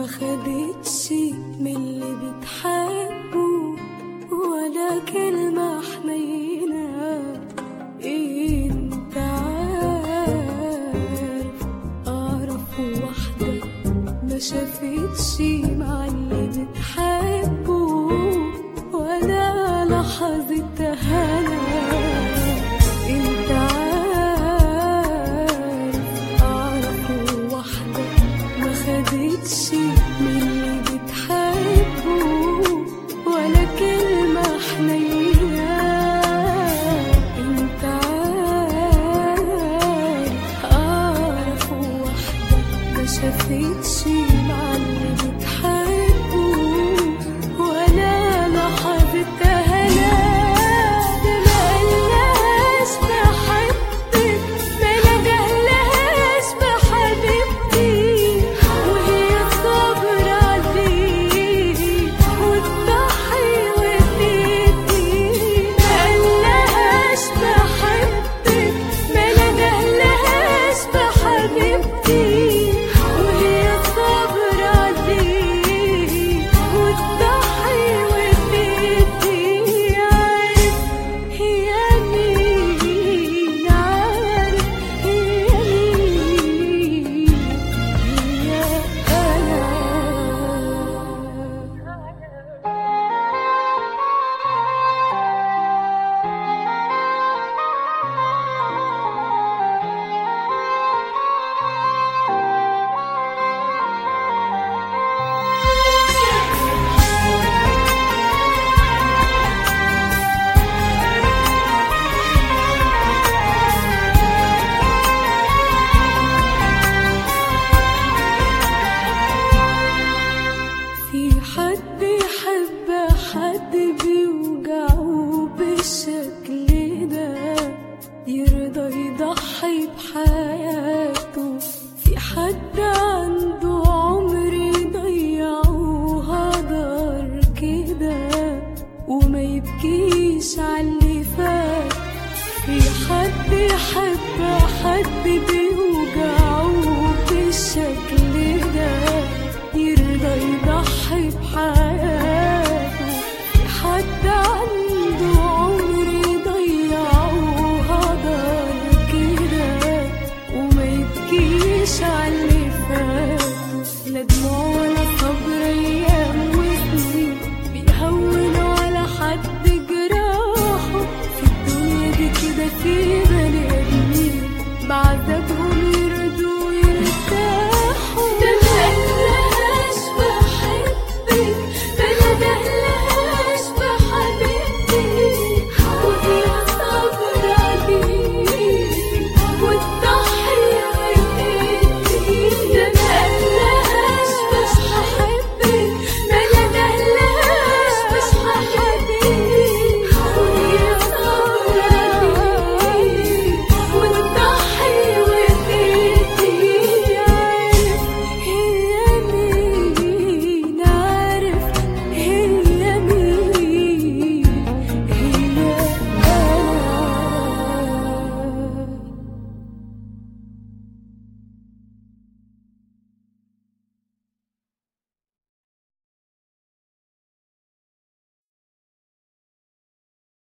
خدتش من اللي بتحبه ولا كلمة حنينة انت عارف اعرف واحدة ما شافتش مع اللي بتحبه ولا لحظة هنا انت عارف اعرف واحدة ما خدتش من اللي بتحبه ولا كلمة حنينة انت عارف اعرف واحدة ما شافتش مع اللي بتحبه ولا لحظة هنا ما قالهاش بحبك ما نجهلهاش بحبيبتي وهي صابرة عليك وتضحي وتدي ما قالهاش بحبك ما نجهلهاش بحبيبتي وهي صابرة عليك وتضحي وتدي عارف هي مين عارف هي مين هي أنا في حد يحب حد بيوجعه بالشكل ده يرضى يضحي بحياته في حد عنده عمر يضيعه هدر كده وما يبكيش عاللي فات في حد يحب حد بيوجعه بالشكل